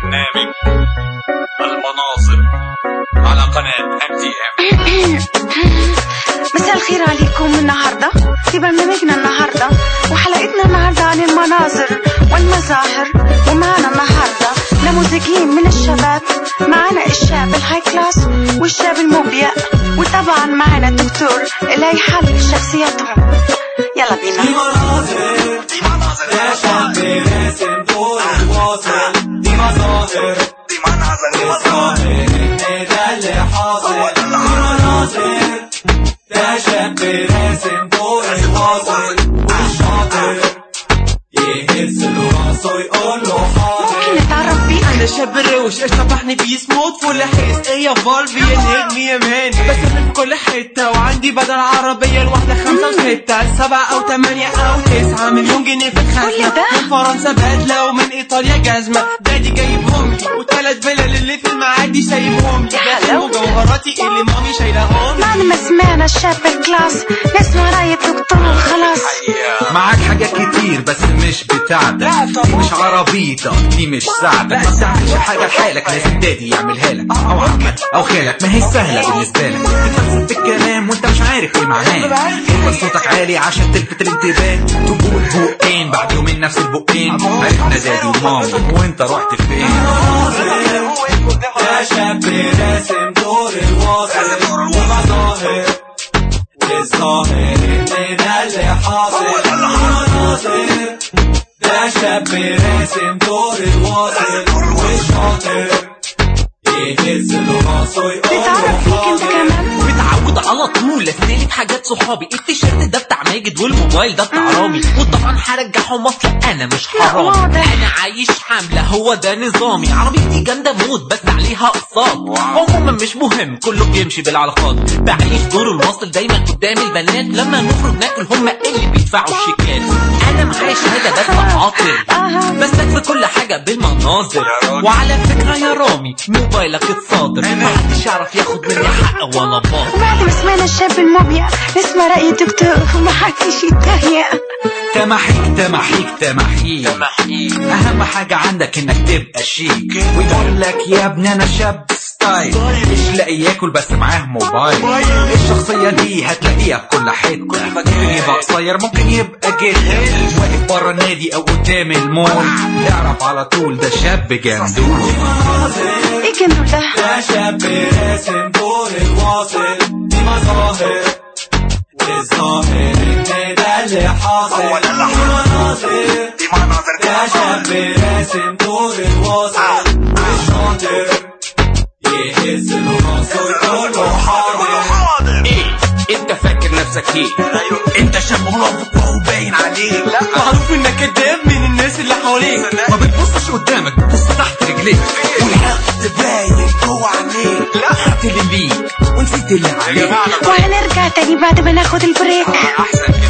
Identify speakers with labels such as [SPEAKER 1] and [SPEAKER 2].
[SPEAKER 1] برنامج المناظر على قناة ام تي ام
[SPEAKER 2] مساء الخير عليكم النهاردة في برنامجنا النهاردة وحلقتنا النهاردة عن المناظر والمظاهر ومعنا النهاردة نموذجين من الشباب معنا الشاب الهاي كلاس والشاب المبيع وطبعا معنا الدكتور اللي هيحلل شخصياتهم يلا بينا
[SPEAKER 3] مناظر يا شاب راسم دور الواصل دي مظاهر
[SPEAKER 1] دي مناظر
[SPEAKER 3] الظاهر ان ده اللي حاصل دي مناظر ده شاب راسم دور الواصل والشاطر يهز له راسه يقول له حاضر
[SPEAKER 2] ممكن نتعرف بيه
[SPEAKER 4] انا شاب روش ايش طبحني بيسموت فل حيس ايه يا فالفي ينهدني يا مان بسافر في كل حتة وعندي بدل عربية الواحدة خمسة وستة سبعة او تمانية او تسعة مليون جنيه في
[SPEAKER 2] كل
[SPEAKER 4] الخزنة
[SPEAKER 2] ده؟
[SPEAKER 4] من فرنسا بدلة ومن ايطاليا جزمة دادي جايبهم لي وتلات فيلل اللي في المعادي سايبهم لي
[SPEAKER 2] يا
[SPEAKER 4] ده
[SPEAKER 2] حلاوة.
[SPEAKER 4] مجوهراتي اللي مامي شايلاهم لي
[SPEAKER 2] بعد ما سمعنا الشاب الكلاس نسمع رأي الدكتور خلاص
[SPEAKER 5] معاك حاجات كتير بس مش بتاعتك دي مش عربيتك دي مش ساعتك ما تعملش حاجة لحالك لازم دادي يعملها لك او عمك او خالك ما هي سهلة بالنسبة لك بتفلسف في الكلام وانت مش عارف ايه معناه انت صوتك عالي عشان تلفت الانتباه تقول بقين بعد يومين نفس البقين عرفنا دادي ومامي وانت رحت فين
[SPEAKER 3] يا شاب راسم دور الواصل ومظاهر والظاهر ان ده اللي حاصل مناظر ده شاب راسم دور الواصل والشاطر يهز له راسه يقول له
[SPEAKER 2] نتعرف بيك انت
[SPEAKER 3] حاضر
[SPEAKER 2] كمان
[SPEAKER 6] متعود على طول استلف حاجات صحابي التيشيرت ده بتاع ماجد والموبايل ده بتاع رامي وطبعا هرجعهم اصل انا مش
[SPEAKER 2] لا،
[SPEAKER 6] حرامي
[SPEAKER 2] واضح.
[SPEAKER 6] انا عايش حمله هو ده نظامي عربيتي جامده موت بس عليها اقساط عموما مش مهم كله بيمشي بالعلاقات بعيش دور المواصل دايما قدام البنات لما نخرج ناكل هم اللي بيدفعوا الشيكات انا معايا شهاده بس عاطل
[SPEAKER 2] آه.
[SPEAKER 6] بسلك في كل حاجه بالمناظر وعلى فكره يا رامي موبايلك اتصادر محدش يعرف ياخد مني حق ولا باطل
[SPEAKER 2] وبعد ما سمعنا الشاب المبيع نسمع رأي الدكتور ومحدش يتهيأ
[SPEAKER 5] تمحيك تمحيك تمحيك اهم حاجة عندك انك تبقى شيك ويقول لك يا ابني انا شاب ستايل مش لاقي ياكل بس معاه موبايل الشخصية دي هتلاقيها في كل حتة ممكن يبقى قصير ممكن يبقى جدا واقف بره النادي او قدام المول تعرف على طول ده شاب جندول
[SPEAKER 2] ايه جنرال ده
[SPEAKER 3] ده شاب راسم دور الواصل دي مظاهر والظاهر ان ده اللي حاصل
[SPEAKER 1] هو ده اللي
[SPEAKER 3] دي
[SPEAKER 1] حاصل.
[SPEAKER 3] مناظر
[SPEAKER 1] دي مناظر دي
[SPEAKER 3] ده شاب
[SPEAKER 1] مناظر
[SPEAKER 3] راسم دور الواصل والشاطر يهز له راسه يقول له حاضر
[SPEAKER 1] حاضر
[SPEAKER 5] ايه انت فاكر نفسك ايه انت شاب منافق وباين عليك لا
[SPEAKER 4] معروف انك كداب من الناس اللي حواليك
[SPEAKER 5] ما بتبصش قدامك بتبص تحت رجليك والحقد باين جوه عينيك لا خدت اللي ليك ونسيت اللي عليك
[SPEAKER 2] وهنرجع تاني بعد ما ناخد البريك
[SPEAKER 5] احسن